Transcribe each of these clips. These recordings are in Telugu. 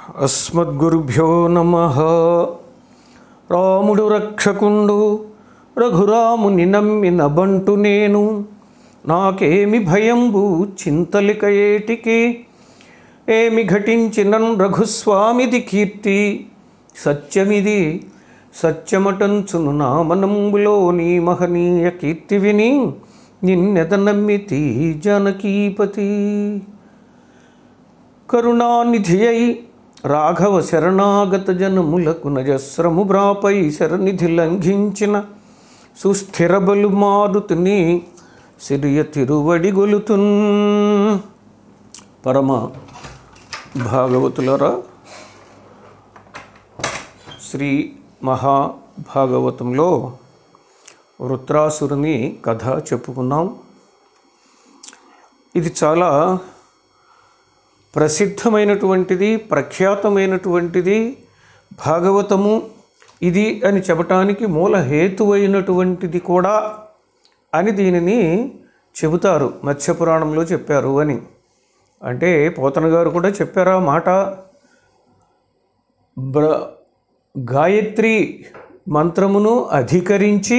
అస్మద్గురుభ్యో నమ రాముడు రక్షకుండు రఘురాముని నమ్మిన బంటు నేను నాకేమి భయంబు చింతలిక ఏటికి ఏమి ఘటించినన్ రఘుస్వామిది కీర్తి సత్యమిది సత్యమటంచును నా మనంబులో నీ మహనీయ కీర్తి విని నిన్నెద నమ్మితి జానకీపతి కరుణానిధియై రాఘవ శరణాగత జనములకు నజస్రము బ్రాపై శరనిధి లంఘించిన సుస్థిర బలు మారుతుని సిరియ తిరువడి గొలుతున్ పరమ భాగవతులరా శ్రీ మహాభాగవతంలో వృత్రాసురుని కథ చెప్పుకున్నాం ఇది చాలా ప్రసిద్ధమైనటువంటిది ప్రఖ్యాతమైనటువంటిది భాగవతము ఇది అని చెప్పటానికి మూల హేతువైనటువంటిది కూడా అని దీనిని చెబుతారు మత్స్యపురాణంలో చెప్పారు అని అంటే పోతన గారు కూడా చెప్పారా మాట బ్ర గాయత్రి మంత్రమును అధికరించి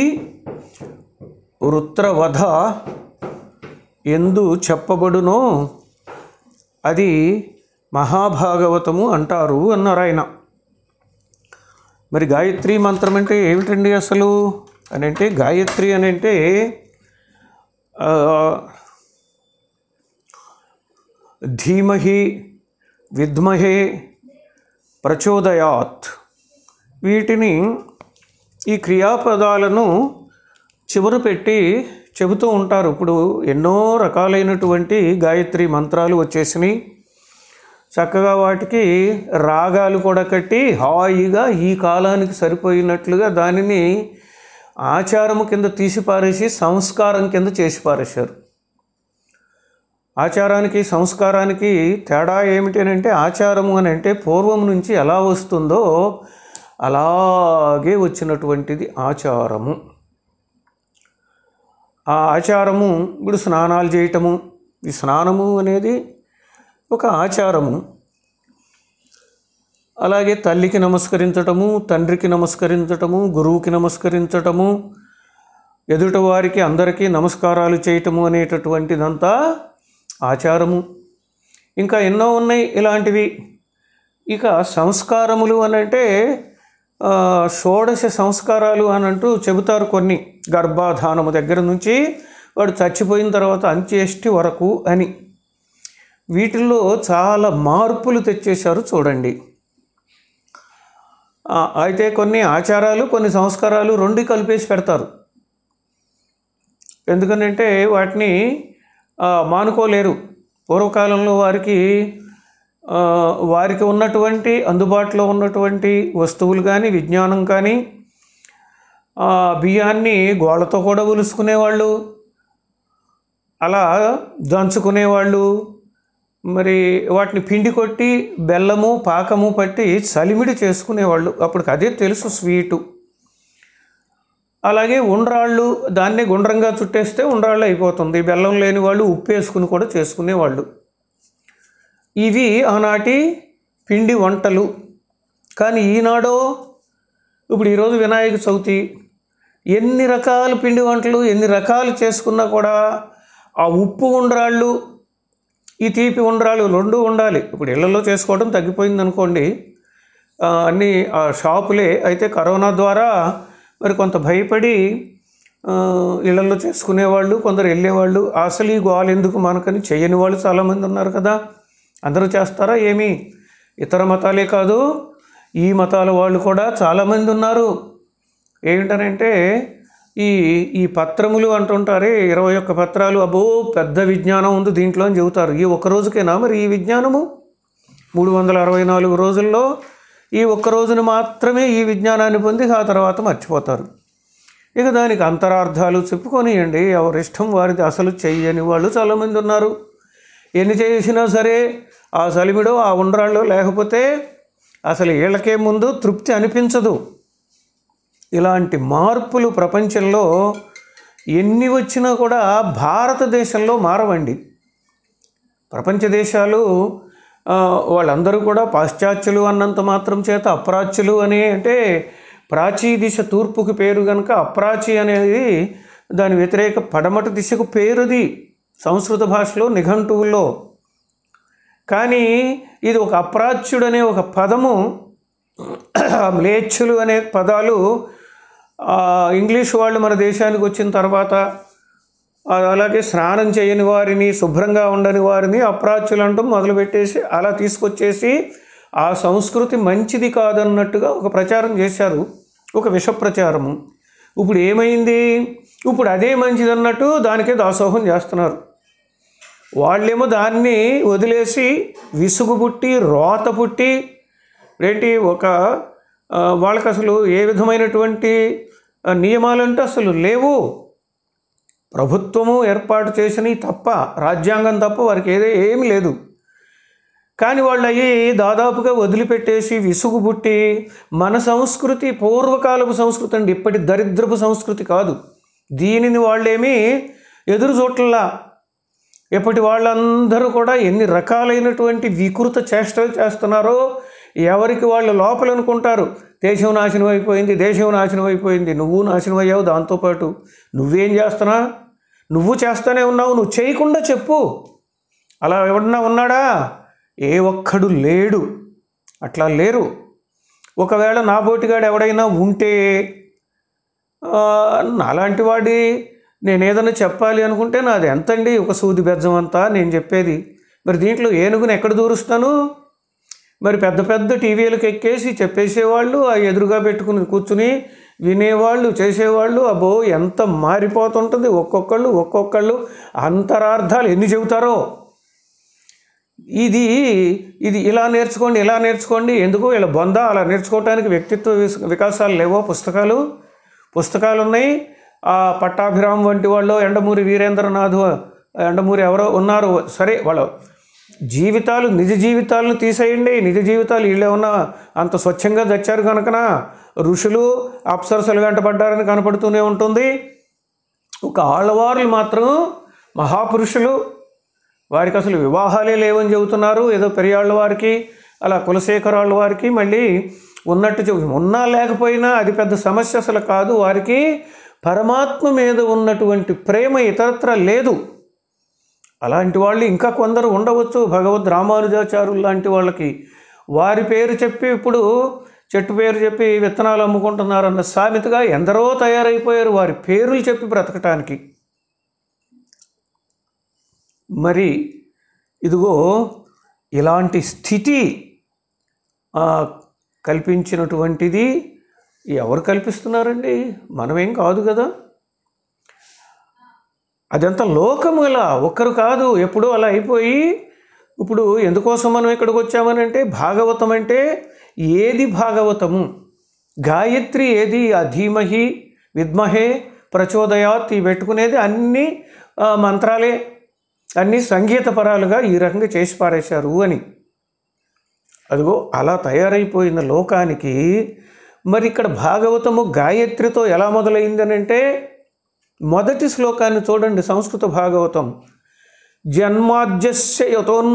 వృత్రవధ ఎందు చెప్పబడునో అది మహాభాగవతము అంటారు అన్నారు ఆయన మరి గాయత్రి మంత్రం అంటే ఏమిటండి అసలు అని అంటే గాయత్రి అని అంటే ఆ, ధీమహి విద్మహే ప్రచోదయాత్ వీటిని ఈ క్రియాపదాలను చివర పెట్టి చెబుతూ ఉంటారు ఇప్పుడు ఎన్నో రకాలైనటువంటి గాయత్రి మంత్రాలు వచ్చేసినాయి చక్కగా వాటికి రాగాలు కూడా కట్టి హాయిగా ఈ కాలానికి సరిపోయినట్లుగా దానిని ఆచారము కింద తీసి పారేసి సంస్కారం కింద చేసి పారేశారు ఆచారానికి సంస్కారానికి తేడా ఏమిటి అని అంటే ఆచారము అని అంటే పూర్వం నుంచి ఎలా వస్తుందో అలాగే వచ్చినటువంటిది ఆచారము ఆ ఆచారము ఇప్పుడు స్నానాలు చేయటము ఈ స్నానము అనేది ఒక ఆచారము అలాగే తల్లికి నమస్కరించటము తండ్రికి నమస్కరించటము గురువుకి నమస్కరించటము ఎదుటి వారికి అందరికీ నమస్కారాలు చేయటము అనేటటువంటిదంతా ఆచారము ఇంకా ఎన్నో ఉన్నాయి ఇలాంటివి ఇక సంస్కారములు అని అంటే ఆ, షోడశ సంస్కారాలు అని అంటూ చెబుతారు కొన్ని గర్భాధానము దగ్గర నుంచి వాడు చచ్చిపోయిన తర్వాత అంత్యేష్టి వరకు అని వీటిల్లో చాలా మార్పులు తెచ్చేశారు చూడండి ఆ, అయితే కొన్ని ఆచారాలు కొన్ని సంస్కారాలు రెండు కలిపేసి పెడతారు ఎందుకనంటే వాటిని ఆ, మానుకోలేరు పూర్వకాలంలో వారికి ఆ, వారికి ఉన్నటువంటి అందుబాటులో ఉన్నటువంటి వస్తువులు కానీ విజ్ఞానం కానీ ఆ, బియ్యాన్ని గోళ్ళతో కూడా ఒలుసుకునేవాళ్ళు అలా దంచుకునేవాళ్ళు మరి వాటిని పిండి కొట్టి బెల్లము పాకము పట్టి చలిమిడి చేసుకునేవాళ్ళు అప్పుడు అదే తెలుసు స్వీటు అలాగే ఉండ్రాళ్ళు దాన్నే గుండ్రంగా చుట్టేస్తే ఉండ్రాళ్ళు అయిపోతుంది బెల్లం లేని వాళ్ళు ఉప్పు వేసుకుని కూడా చేసుకునేవాళ్ళు ఇవి ఆనాటి పిండి వంటలు కానీ ఈనాడో ఇప్పుడు ఈరోజు వినాయక చవితి ఎన్ని రకాల పిండి వంటలు ఎన్ని రకాలు చేసుకున్నా కూడా ఆ ఉప్పు ఉండ్రాళ్ళు ఈ తీపి ఉండ్రాళ్ళు రెండు ఉండాలి ఇప్పుడు ఇళ్లలో చేసుకోవడం తగ్గిపోయింది అనుకోండి ఆ, అన్నీ ఆ షాపులే అయితే కరోనా ద్వారా మరి కొంత భయపడి ఆ, ఇళ్లలో చేసుకునేవాళ్ళు కొందరు వెళ్ళేవాళ్ళు అసలు ఈ గోలు ఎందుకు మనకని చేయని వాళ్ళు చాలామంది ఉన్నారు కదా అందరూ చేస్తారా ఏమి ఇతర మతాలే కాదు ఈ మతాల వాళ్ళు కూడా చాలామంది ఉన్నారు ఏంటనంటే ఈ ఈ పత్రములు అంటుంటారే ఇరవై ఒక్క పత్రాలు అబ్బో పెద్ద విజ్ఞానం ఉంది దీంట్లో అని చెబుతారు ఈ ఒక్క రోజుకేనా మరి ఈ విజ్ఞానము మూడు వందల అరవై నాలుగు రోజుల్లో ఈ ఒక్క రోజున మాత్రమే ఈ విజ్ఞానాన్ని పొంది ఆ తర్వాత మర్చిపోతారు ఇక దానికి అంతరార్థాలు చెప్పుకొనియండి ఎవరిష్టం వారిది అసలు చెయ్యని వాళ్ళు చాలామంది ఉన్నారు ఎన్ని చేసినా సరే ఆ సలిమిడో ఆ ఉండ్రాళ్ళో లేకపోతే అసలు వీళ్ళకే ముందు తృప్తి అనిపించదు ఇలాంటి మార్పులు ప్రపంచంలో ఎన్ని వచ్చినా కూడా భారతదేశంలో మారవండి ప్రపంచ దేశాలు ఆ, వాళ్ళందరూ కూడా పాశ్చాత్యులు అన్నంత మాత్రం చేత అప్రాచ్యులు అని అంటే ప్రాచీ దిశ తూర్పుకి పేరు కనుక అప్రాచి అనేది దాని వ్యతిరేక పడమటి దిశకు పేరుది సంస్కృత భాషలో నిఘంటువుల్లో కానీ ఇది ఒక అప్రాచ్యుడు అనే ఒక పదము మ్లేచ్చులు అనే పదాలు ఆ, ఇంగ్లీష్ వాళ్ళు మన దేశానికి వచ్చిన తర్వాత ఆ, అలాగే స్నానం చేయని వారిని శుభ్రంగా ఉండని వారిని అప్రాచ్యులు అంటూ మొదలుపెట్టేసి అలా తీసుకొచ్చేసి ఆ సంస్కృతి మంచిది కాదన్నట్టుగా ఒక ప్రచారం చేశారు ఒక విష ప్రచారము ఇప్పుడు ఏమైంది ఇప్పుడు అదే మంచిది అన్నట్టు దానికే దాసోహం చేస్తున్నారు వాళ్ళేమో దాన్ని వదిలేసి విసుగు పుట్టి రోత పుట్టి ఏంటి ఒక ఆ, వాళ్ళకి అసలు ఏ విధమైనటువంటి ఆ, నియమాలంటూ అసలు లేవు ప్రభుత్వము ఏర్పాటు చేసినవి తప్ప రాజ్యాంగం తప్ప వారికి ఏదే ఏమీ లేదు కానీ వాళ్ళు అయ్యి దాదాపుగా వదిలిపెట్టేసి విసుగు పుట్టి మన సంస్కృతి పూర్వకాలపు సంస్కృతి అండి ఇప్పటి దరిద్రపు సంస్కృతి కాదు దీనిని వాళ్ళేమీ ఎదురు చూడట్లా ఇప్పటి వాళ్ళందరూ కూడా ఎన్ని రకాలైనటువంటి వికృత చేష్టలు చేస్తున్నారో ఎవరికి వాళ్ళు లోపల అనుకుంటారు దేశం నాశనం అయిపోయింది దేశం నాశనం అయిపోయింది నువ్వు నాశనం అయ్యావు దాంతోపాటు నువ్వేం చేస్తున్నా నువ్వు చేస్తూనే ఉన్నావు నువ్వు చేయకుండా చెప్పు అలా ఎవడన్నా ఉన్నాడా ఏ ఒక్కడు లేడు అట్లా లేరు ఒకవేళ నా బోటిగాడు ఎవడైనా ఉంటే ఆ, నాలాంటి వాడి నేను ఏదైనా చెప్పాలి అనుకుంటే నాది ఎంతండి ఒక సూది బెజ్జం అంతా నేను చెప్పేది మరి దీంట్లో ఏనుగుని ఎక్కడ దూరుస్తాను మరి పెద్ద పెద్ద టీవీలకు ఎక్కేసి చెప్పేసేవాళ్ళు ఆ ఎదురుగా పెట్టుకుని కూర్చుని వినేవాళ్ళు చేసేవాళ్ళు అబ్బో ఎంత మారిపోతుంటుంది ఒక్కొక్కళ్ళు ఒక్కొక్కళ్ళు అంతరార్థాలు ఎన్ని చెబుతారో ఇది ఇది ఇలా నేర్చుకోండి ఇలా నేర్చుకోండి ఎందుకు ఇలా బొంద అలా నేర్చుకోవటానికి వ్యక్తిత్వ విస్- వికాసాలు లేవో పుస్తకాలు పుస్తకాలు ఉన్నాయి ఆ పట్టాభిరామ్ వంటి వాళ్ళు ఎండమూరి వీరేంద్రనాథ్ ఎండమూరి ఎవరో ఉన్నారు సరే వాళ్ళు జీవితాలు నిజ జీవితాలను తీసేయండి నిజ జీవితాలు వీళ్ళు ఏమన్నా అంత స్వచ్ఛంగా తెచ్చారు కనుకన ఋషులు అప్సరసలు వెంటబడ్డారని కనపడుతూనే ఉంటుంది ఒక ఆళ్ళవార్లు మాత్రం మహాపురుషులు వారికి అసలు వివాహాలే లేవని చెబుతున్నారు ఏదో పెరియాళ్ళ వారికి అలా కులశేఖరాళ్ళ వారికి మళ్ళీ ఉన్నట్టు చెబు ఉన్నా లేకపోయినా అది పెద్ద సమస్య అసలు కాదు వారికి పరమాత్మ మీద ఉన్నటువంటి ప్రేమ ఇతరత్ర లేదు అలాంటి వాళ్ళు ఇంకా కొందరు ఉండవచ్చు భగవద్ రామానుజాచారులు లాంటి వాళ్ళకి వారి పేరు చెప్పి ఇప్పుడు చెట్టు పేరు చెప్పి విత్తనాలు అమ్ముకుంటున్నారన్న సామెతగా ఎందరో తయారైపోయారు వారి పేర్లు చెప్పి బ్రతకటానికి మరి ఇదిగో ఇలాంటి స్థితి ఆ, కల్పించినటువంటిది ఎవరు కల్పిస్తున్నారండి మనమేం కాదు కదా అదంతా లోకము ఇలా ఒక్కరు కాదు ఎప్పుడూ అలా అయిపోయి ఇప్పుడు ఎందుకోసం మనం ఇక్కడికి వచ్చామని అంటే భాగవతం అంటే ఏది భాగవతము గాయత్రి ఏది ఆ ధీమహి విద్మహే ప్రచోదయాత్ ఈ పెట్టుకునేది అన్ని ఆ, మంత్రాలే అన్ని సంగీతపరాలుగా ఈ రకంగా చేసి పారేశారు అని అదిగో అలా తయారైపోయిన లోకానికి మరి ఇక్కడ భాగవతము గాయత్రితో ఎలా మొదలైందని అంటే మొదటి శ్లోకాన్ని చూడండి సంస్కృత భాగవతం జన్మాద్యస్య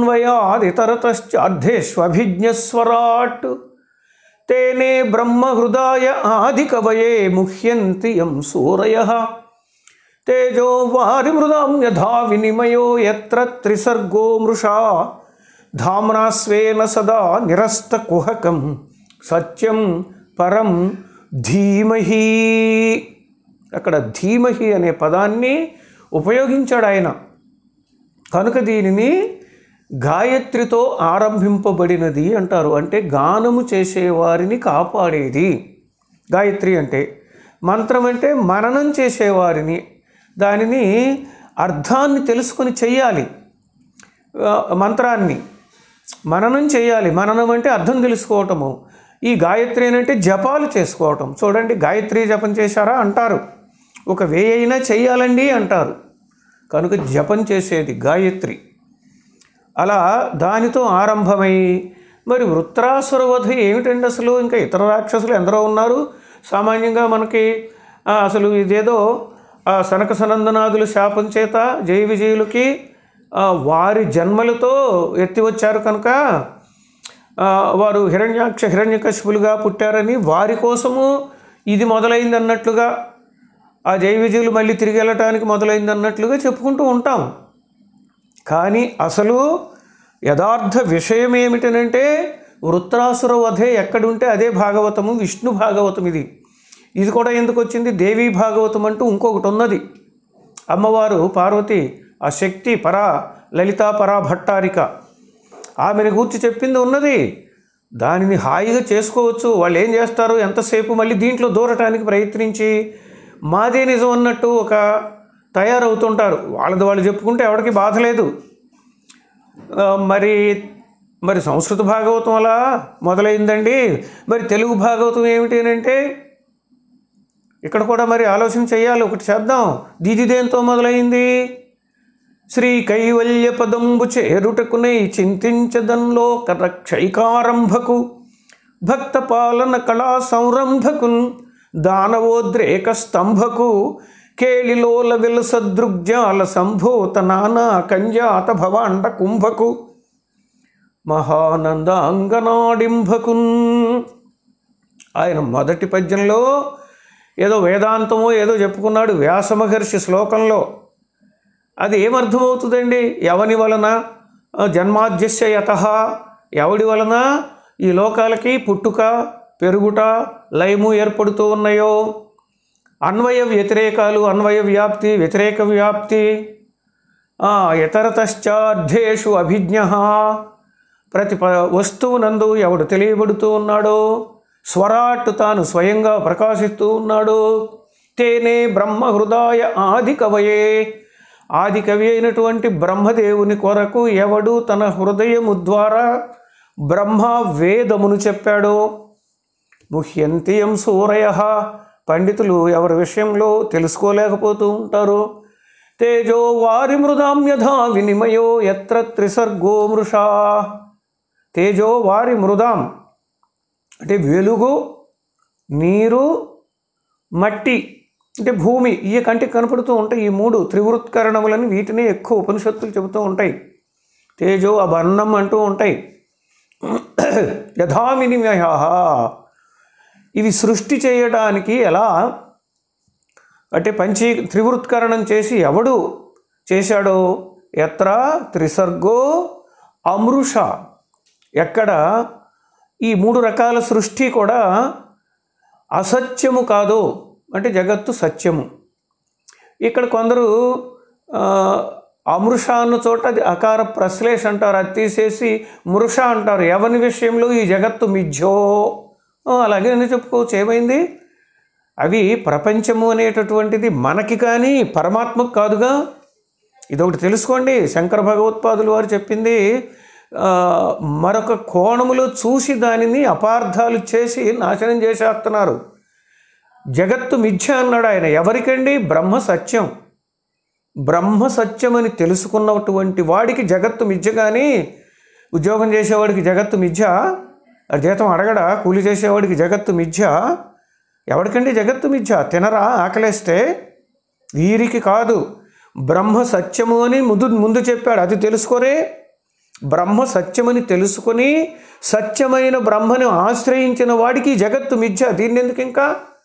యతోన్వయాదితరతశ్చార్ధేష్వభిజ్ఞస్వరాట్ తేనే బ్రహ్మహృదాయ ఆదికవయే ముహ్యంతి యం సూరయ తేజో వారిమృదాం యథా వినిమయో ఎత్ర త్రిసర్గో మృషా ధామ్నా స్వేన సదా నిరస్తకుహకం సత్యం పరం ధీమహి అక్కడ ధీమహి అనే పదాన్ని ఉపయోగించాడు ఆయన కనుక దీనిని గాయత్రితో ఆరంభింపబడినది అంటారు అంటే గానము చేసేవారిని కాపాడేది గాయత్రి అంటే మంత్రం అంటే మననం చేసేవారిని దానిని అర్థాన్ని తెలుసుకొని చెయ్యాలి ఆ, మంత్రాన్ని మననం చేయాలి మననం అంటే అర్థం తెలుసుకోవటము ఈ గాయత్రి అంటే జపాలు చేసుకోవటం చూడండి గాయత్రి జపం చేశారా అంటారు ఒక వేయి అయినా చెయ్యాలండి అంటారు కనుక జపం చేసేది గాయత్రి అలా దానితో ఆరంభమై మరి వృత్రాసుర వధ ఏమిటండి అసలు ఇంకా ఇతర రాక్షసులు ఎందరో ఉన్నారు సామాన్యంగా మనకి ఆ, అసలు ఇదేదో ఆ సనక సనందనాదుల శాపం చేత జయ విజయులకి ఆ, వారి జన్మలతో ఎత్తి వచ్చారు కనుక ఆ, వారు హిరణ్యాక్ష హిరణ్యకశిపులుగా పుట్టారని వారి కోసము ఇది మొదలైంది అన్నట్లుగా ఆ జై విజయులు మళ్ళీ తిరిగి వెళ్ళటానికి మొదలైంది అన్నట్లుగా చెప్పుకుంటూ ఉంటాం కానీ అసలు యథార్థ విషయం ఏమిటనంటే వృత్రాసుర వధే ఎక్కడుంటే అదే భాగవతము విష్ణు భాగవతం ఇది ఇది కూడా ఎందుకు వచ్చింది దేవీ భాగవతం అంటూ ఇంకొకటి ఉన్నది అమ్మవారు పార్వతి ఆ శక్తి పరా లలితా పరా భట్టారిక ఆమెను గూర్చి చెప్పింది ఉన్నది దానిని హాయిగా చేసుకోవచ్చు వాళ్ళు ఏం చేస్తారు ఎంతసేపు మళ్ళీ దీంట్లో దూరటానికి ప్రయత్నించి మాదే నిజం అన్నట్టు ఒక తయారవుతుంటారు వాళ్ళది వాళ్ళు చెప్పుకుంటే ఎవరికి బాధ లేదు ఆ, మరి మరి సంస్కృత భాగవతం అలా మొదలైందండి మరి తెలుగు భాగవతం ఏమిటి అని అంటే ఇక్కడ కూడా మరి ఆలోచన చేయాలి ఒకటి చేద్దాం దీది దేంతో మొదలైంది శ్రీ కైవల్య పదంబు చేరుటకునై చింతించదంలో రక్షైకారంభకు భక్త పాలన కళా సంరంభకున్ దానవోద్రేక స్తంభకు కేళిలోల విలసదృగ్జాల సంభూత నానా కంజాత భవాండ కుంభకు మహానందాంగనాడింభకున్ ఆయన మొదటి పద్యంలో ఏదో వేదాంతమో ఏదో చెప్పుకున్నాడు వ్యాస మహర్షి శ్లోకంలో అది ఏమర్థమవుతుందండి ఎవని వలన ఆ, జన్మాద్యస్య యత ఎవడి వలన ఈ లోకాలకి పుట్టుక పెరుగుట లయము ఏర్పడుతూ ఉన్నాయో అన్వయ వ్యతిరేకాలు అన్వయ వ్యాప్తి వ్యతిరేక వ్యాప్తి ఆ, ఇతరతశ్చార్థేషు అభిజ్ఞ ప్రతి ప వస్తువునందు ఎవడు తెలియబడుతూ ఉన్నాడో స్వరాట్ తాను స్వయంగా ప్రకాశిస్తూ ఉన్నాడు తేనే బ్రహ్మ హృదయ ఆది కవయే ఆది కవి అయినటువంటి బ్రహ్మదేవుని కొరకు ఎవడు తన హృదయము ద్వారా బ్రహ్మ వేదమును చెప్పాడో ముహ్యంతియం సూరయ పండితులు ఎవరి విషయంలో తెలుసుకోలేకపోతూ ఉంటారు తేజో వారి మృదామ్యధా వినిమయో ఎత్ర త్రిసర్గో మృషా తేజో వారి మృదాం అంటే వెలుగు నీరు మట్టి అంటే భూమి ఈ కంటికి కనపడుతూ ఉంటాయి ఈ మూడు త్రివృత్కరణములని వీటిని ఎక్కువ ఉపనిషత్తులు చెబుతూ ఉంటాయి తేజో అబన్నం అంటూ ఉంటాయి యథామినిమయ ఇవి సృష్టి చేయడానికి ఎలా అంటే పంచీ త్రివృత్కరణం చేసి ఎవడు చేశాడో ఎత్ర త్రిసర్గో అమృష ఎక్కడ ఈ మూడు రకాల సృష్టి కూడా అసత్యము కాదు అంటే జగత్తు సత్యము ఇక్కడ కొందరు ఆ, అమృష అన్న చోట అది అకార ప్రశ్లేష అంటారు అది తీసేసి మృష అంటారు ఎవరి విషయంలో ఈ జగత్తు మిథ్యో ఆ, అలాగే నేను చెప్పుకోవచ్చు ఏమైంది అవి ప్రపంచము అనేటటువంటిది మనకి కానీ పరమాత్మకు కాదుగా ఇదొకటి తెలుసుకోండి శంకర భగవత్పాదులు వారు చెప్పింది ఆ, మరొక కోణములో చూసి దానిని అపార్థాలు చేసి నాశనం చేసేస్తున్నారు జగత్తు మిథ్య అన్నాడు ఆయన ఎవరికండి బ్రహ్మ సత్యం బ్రహ్మ సత్యమని తెలుసుకున్నటువంటి వాడికి జగత్తు మిథ్య కానీ ఉద్యోగం చేసేవాడికి జగత్తు మిథ్య ఆ జీతం అడగడా కూలి చేసేవాడికి జగత్తు మిథ్య ఎవరికండి జగత్తు మిథ్య తినరా ఆకలేస్తే వీరికి కాదు బ్రహ్మ సత్యము అని ముందు ముందు చెప్పాడు అది తెలుసుకోరే బ్రహ్మ సత్యమని తెలుసుకొని సత్యమైన బ్రహ్మను ఆశ్రయించిన వాడికి ఈ జగత్తు మిథ్య దీన్ని ఎందుకు ఇంకా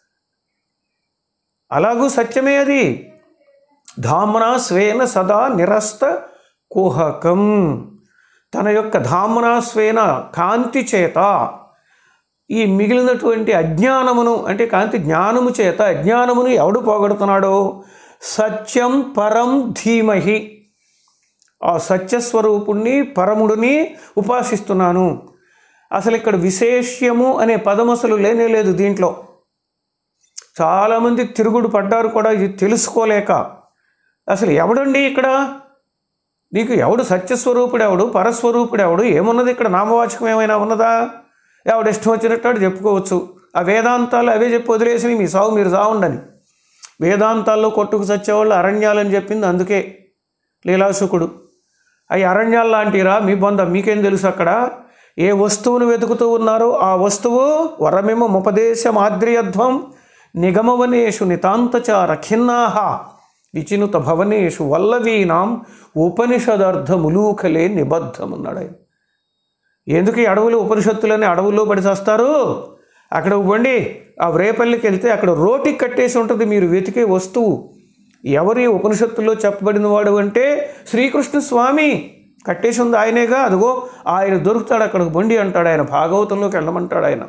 అలాగూ సత్యమే అది ధామ్నా స్వేన సదా నిరస్త కుహకం తన యొక్క ధామ్నా స్వేన కాంతి చేత ఈ మిగిలినటువంటి అజ్ఞానమును అంటే కాంతి జ్ఞానము చేత అజ్ఞానమును ఎవడు పోగొడుతున్నాడో సత్యం పరం ధీమహి ఆ సత్యస్వరూపుణ్ణి పరముడిని ఉపాసిస్తున్నాను అసలు ఇక్కడ విశేష్యము అనే పదం అసలు లేనే లేదు దీంట్లో చాలామంది తిరుగుడు పడ్డారు కూడా ఇది తెలుసుకోలేక అసలు ఎవడండి ఇక్కడ నీకు ఎవడు సత్యస్వరూపుడు ఎవడు పరస్వరూపుడు ఎవడు ఏమున్నది ఇక్కడ నామవాచకం ఏమైనా ఉన్నదా ఎవడు ఇష్టం వచ్చినట్టు వాడు చెప్పుకోవచ్చు ఆ వేదాంతాలు అవే చెప్పి వదిలేసి మీ సావు మీరు సావుండని వేదాంతాల్లో కొట్టుకు చచ్చేవాళ్ళు అరణ్యాలని చెప్పింది అందుకే లీలాసుకుడు అవి అరణ్యాలు లాంటిరా మీ బొంద మీకేం తెలుసు అక్కడ ఏ వస్తువును వెతుకుతూ ఉన్నారో ఆ వస్తువు వరమిమ ముపదేశ మాద్రియధ్వం నిగమవనేషు నితాంతచార ఖిన్నాహ విచినుత భవనేషు వల్లవీనాం ఉపనిషదర్థములూకలే నిబద్ధమన్నాడు ఆయన ఎందుకు ఈ అడవులు ఉపనిషత్తులని అడవుల్లో పడి చేస్తారు అక్కడ ఇవ్వండి ఆ రేపల్లికి వెళ్తే అక్కడ రోటికి కట్టేసి ఉంటుంది మీరు వెతికే వస్తువు ఎవరి ఉపనిషత్తుల్లో చెప్పబడిన వాడు అంటే శ్రీకృష్ణ స్వామి కట్టేసి ఉంది ఆయనేగా అదిగో ఆయన దొరుకుతాడు అక్కడికి బండి అంటాడు ఆయన భాగవతంలోకి వెళ్ళమంటాడు ఆయన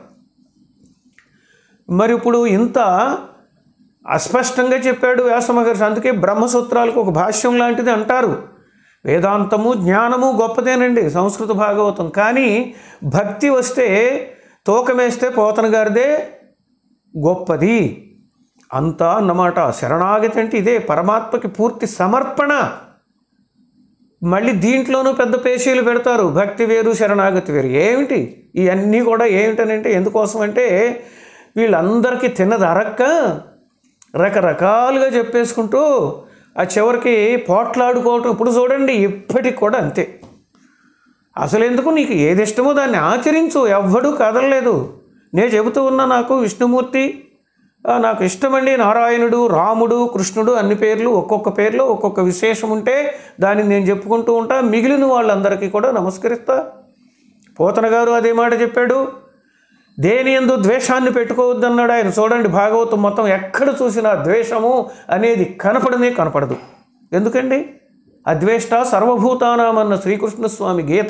మరి ఇప్పుడు ఇంత అస్పష్టంగా చెప్పాడు వ్యాస మహర్షి అందుకే బ్రహ్మసూత్రాలకు ఒక భాష్యం లాంటిది అంటారు వేదాంతము జ్ఞానము గొప్పదేనండి సంస్కృత భాగవతం కానీ భక్తి వస్తే తూకమేస్తే పోతన గారిదే గొప్పది అంతా అన్నమాట శరణాగతి అంటే ఇదే పరమాత్మకి పూర్తి సమర్పణ మళ్ళీ దీంట్లోనూ పెద్ద పేషీలు పెడతారు భక్తి వేరు శరణాగతి వేరు ఏమిటి ఇవన్నీ కూడా ఏమిటనంటే ఎందుకోసం అంటే వీళ్ళందరికీ తిన్నది అరక్క రకరకాలుగా చెప్పేసుకుంటూ ఆ చివరికి పోట్లాడుకోవటం ఇప్పుడు చూడండి ఇప్పటికి కూడా అంతే అసలు ఎందుకు నీకు ఏది ఇష్టమో దాన్ని ఆచరించు ఎవ్వడూ కదలలేదు నేను చెబుతూ ఉన్నా నాకు విష్ణుమూర్తి ఆ, నాకు ఇష్టమండి నారాయణుడు రాముడు కృష్ణుడు అన్ని పేర్లు ఒక్కొక్క పేర్లో ఒక్కొక్క విశేషం ఉంటే దాన్ని నేను చెప్పుకుంటూ ఉంటా మిగిలిన వాళ్ళందరికీ కూడా నమస్కరిస్తా పోతన గారు అదే మాట చెప్పాడు దేని ఎందు ద్వేషాన్ని పెట్టుకోవద్దన్నాడు ఆయన చూడండి భాగవతం మొత్తం ఎక్కడ చూసినా ద్వేషము అనేది కనపడనే కనపడదు ఎందుకండి అద్వేష్ట సర్వభూతానామన్న శ్రీకృష్ణ స్వామి గీత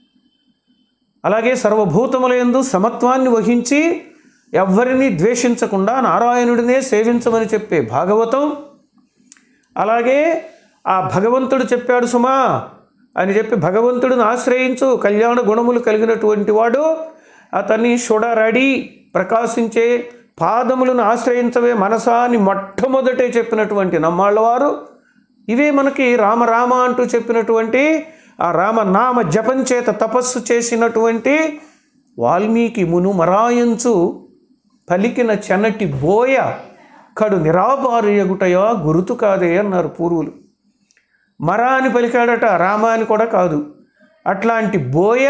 అలాగే సర్వభూతముల యందు సమత్వాన్ని వహించి ఎవ్వరిని ద్వేషించకుండా నారాయణుడినే సేవించమని చెప్పే భాగవతం అలాగే ఆ భగవంతుడు చెప్పాడు సుమా అని చెప్పి భగవంతుడిని ఆశ్రయించు కళ్యాణ గుణములు కలిగినటువంటి వాడు అతన్ని షుడరడి ప్రకాశించే పాదములను ఆశ్రయించవే మనసా అని మొట్టమొదటే చెప్పినటువంటి నమ్మాళ్ళవారు ఇవే మనకి రామ రామ అంటూ చెప్పినటువంటి ఆ రామనామ జపం చేత తపస్సు చేసినటువంటి వాల్మీకి మును మరాయంచు పలికిన చెనటి బోయ కడు నిరాపారయగుటయా గురుతు కాదే అన్నారు పూర్వులు మర అని పలికాడట రామ అని కూడా కాదు అట్లాంటి బోయ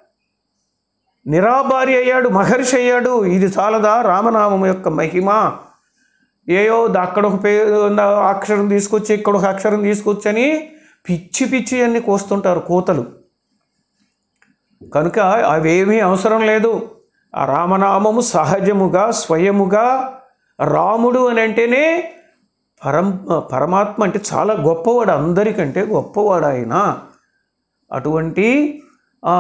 నిరాభారి అయ్యాడు మహర్షి అయ్యాడు ఇది చాలదా రామనామం యొక్క మహిమ ఏయో ద- అక్కడ ఒక పేరు ఉన్న అక్షరం తీసుకొచ్చి ఇక్కడ ఒక అక్షరం తీసుకొచ్చని పిచ్చి పిచ్చి అన్ని కోస్తుంటారు కోతలు కనుక అవేమీ అవసరం లేదు ఆ రామనామము సహజముగా స్వయముగా రాముడు అని అంటేనే పరం పరమాత్మ అంటే చాలా గొప్పవాడు అందరికంటే గొప్పవాడు ఆయన అటువంటి ఆ,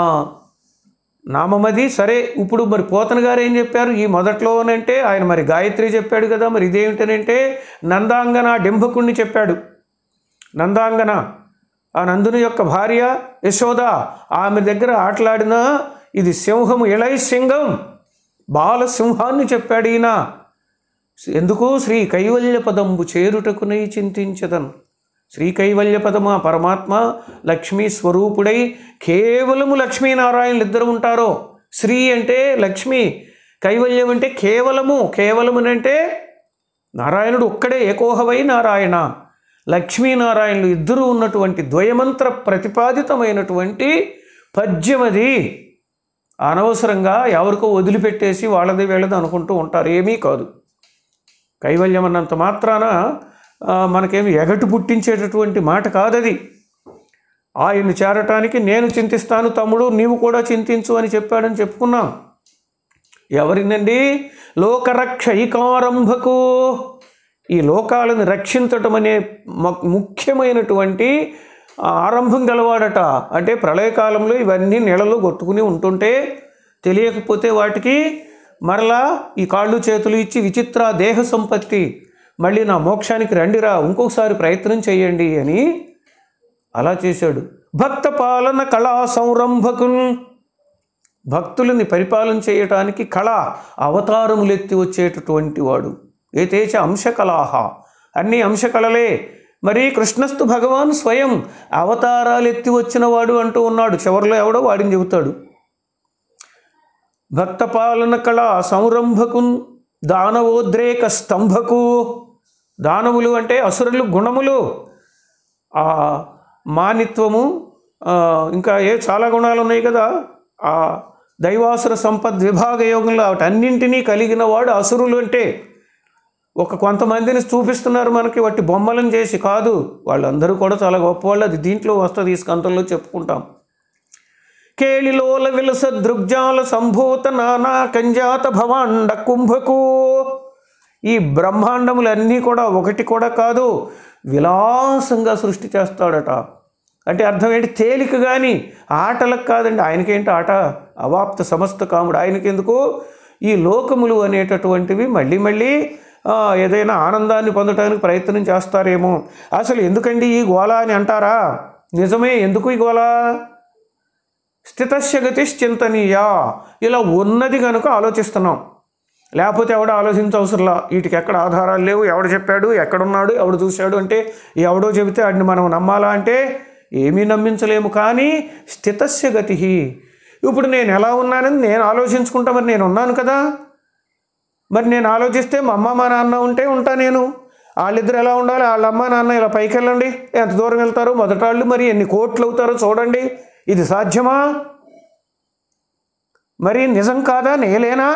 నామమది సరే ఇప్పుడు మరి పోతన గారు ఏం చెప్పారు ఈ మొదట్లోనంటే ఆయన మరి గాయత్రి చెప్పాడు కదా మరి ఇదేమిటనంటే నందాంగన డింభకుణ్ణి చెప్పాడు నందాంగన ఆ నందుని యొక్క భార్య యశోద ఆమె దగ్గర ఆటలాడిన ఇది సింహము ఇళై సింగం బాలసింహాన్ని చెప్పాడు ఈయన ఎందుకు శ్రీ కైవల్య పదంబు చేరుటకునై చింతించదన్ శ్రీ కైవల్య పదమా పరమాత్మ లక్ష్మీ స్వరూపుడై కేవలము లక్ష్మీనారాయణులు ఇద్దరు ఉంటారో శ్రీ అంటే లక్ష్మి కైవల్యం అంటే కేవలము కేవలమునంటే నారాయణుడు ఒక్కడే ఏకోహవై నారాయణ లక్ష్మీనారాయణులు ఇద్దరు ఉన్నటువంటి ద్వయమంత్ర ప్రతిపాదితమైనటువంటి పద్యమది అనవసరంగా ఎవరికో వదిలిపెట్టేసి వాళ్ళది వీళ్ళది అనుకుంటూ ఉంటారు ఏమీ కాదు కైవల్యం అన్నంత మాత్రాన ఆ, మనకేమి ఎగటు పుట్టించేటటువంటి మాట కాదది ఆయన్ని చేరటానికి నేను చింతిస్తాను తమ్ముడు నీవు కూడా చింతించు అని చెప్పాడని చెప్పుకున్నాం ఎవరినండి లోకరక్షైకారంభకు ఈ లోకాలను రక్షించటం అనే మ- ముఖ్యమైనటువంటి ఆ ఆరంభం గలవాడట అంటే ప్రళయకాలంలో ఇవన్నీ నీళ్ళలో కొట్టుకుని ఉంటుంటే తెలియకపోతే వాటికి మరలా ఈ కాళ్ళు చేతులు ఇచ్చి విచిత్ర దేహ సంపత్తి మళ్ళీ నా మోక్షానికి రండిరా ఇంకొకసారి ప్రయత్నం చేయండి అని అలా చేశాడు భక్త పాలన కళా సంరంభకున్ భక్తులని పరిపాలన చేయటానికి కళ అవతారములెత్తి వచ్చేటటువంటి వాడు ఏతేచ అంశకళాహ అన్ని అంశకళలే మరి కృష్ణస్తు భగవాన్ స్వయం అవతారాలు ఎత్తి వచ్చిన వాడు అంటూ ఉన్నాడు చివరిలో ఎవడో వాడిని చెబుతాడు భక్త పాలన కళ సంరంభకున్ దానవోద్రేక స్తంభకు దానవులు అంటే అసురులు గుణములు ఆ మానిత్వము ఆ, ఇంకా ఏ చాలా గుణాలు ఉన్నాయి కదా ఆ దైవాసుర సంపద్ విభాగ యోగంలో వాటన్నింటినీ కలిగిన వాడు అసురులు అంటే ఒక కొంతమందిని చూపిస్తున్నారు మనకి వట్టి బొమ్మలను చేసి కాదు వాళ్ళందరూ కూడా చాలా గొప్పవాళ్ళు అది దీంట్లో వస్తుంది ఈ స్కంతంలో చెప్పుకుంటాం కేళిలోల విలస దృగ్జాల సంభూత నానా కంజాత భవాండ కుంభకు ఈ బ్రహ్మాండములన్నీ కూడా ఒకటి కూడా కాదు విలాసంగా సృష్టి చేస్తాడట అంటే అర్థం ఏంటి తేలిక కానీ ఆటలకు కాదండి ఆయనకేంటి ఆట అవాప్త సమస్త కాముడు ఆయనకెందుకు ఈ లోకములు అనేటటువంటివి మళ్ళీ మళ్ళీ ఆ, ఏదైనా ఆనందాన్ని పొందడానికి ప్రయత్నం చేస్తారేమో అసలు ఎందుకండి ఈ గోళ అని అంటారా నిజమే ఎందుకు ఈ గోళ స్థితశగతిశ్చింతనీయ ఇలా ఉన్నది కనుక ఆలోచిస్తున్నాం లేకపోతే ఎవడో ఆలోచించవసరంలా వీటికి ఎక్కడ ఆధారాలు లేవు ఎవడు చెప్పాడు ఎక్కడున్నాడు ఎవడు చూశాడు అంటే ఎవడో చెబితే వాడిని మనం నమ్మాలా అంటే ఏమీ నమ్మించలేము కానీ స్థితస్య గతి ఇప్పుడు నేను ఎలా ఉన్నానని నేను ఆలోచించుకుంటా మరి నేను ఉన్నాను కదా మరి నేను ఆలోచిస్తే మా అమ్మ మా నాన్న ఉంటే ఉంటా నేను వాళ్ళిద్దరు ఎలా ఉండాలి వాళ్ళ అమ్మ నాన్న ఇలా పైకి వెళ్ళండి ఎంత దూరం వెళ్తారు మొదట వాళ్ళు మరి ఎన్ని కోట్లు అవుతారో చూడండి ఇది సాధ్యమా మరి నిజం కాదా నేలేనా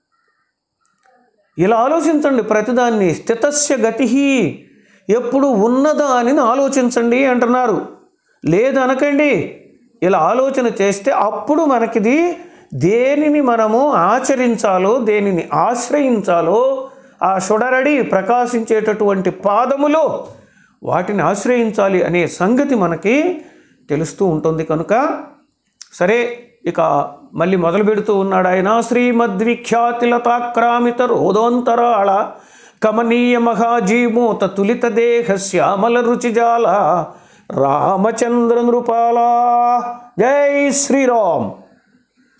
ఇలా ఆలోచించండి ప్రతిదాన్ని స్థితస్య గతి ఎప్పుడు ఉన్నదానిని ఆలోచించండి అంటున్నారు లేదనకండి ఇలా ఆలోచన చేస్తే అప్పుడు మనకిది దేనిని మనము ఆచరించాలో దేనిని ఆశ్రయించాలో ఆ సుడరడి ప్రకాశించేటటువంటి పాదములో వాటిని ఆశ్రయించాలి అనే సంగతి మనకి తెలుస్తూ ఉంటుంది కనుక సరే ఇక మళ్ళీ మొదలు పెడుతూ ఉన్నాడు ఆయన శ్రీమద్విఖ్యాతిలతాక్రామిత రోదోంతరాళ కమనీయ మహాజీమూత తులిత దేహ శ్యామల రుచిజాల రామచంద్ర నృపాల జై శ్రీరామ్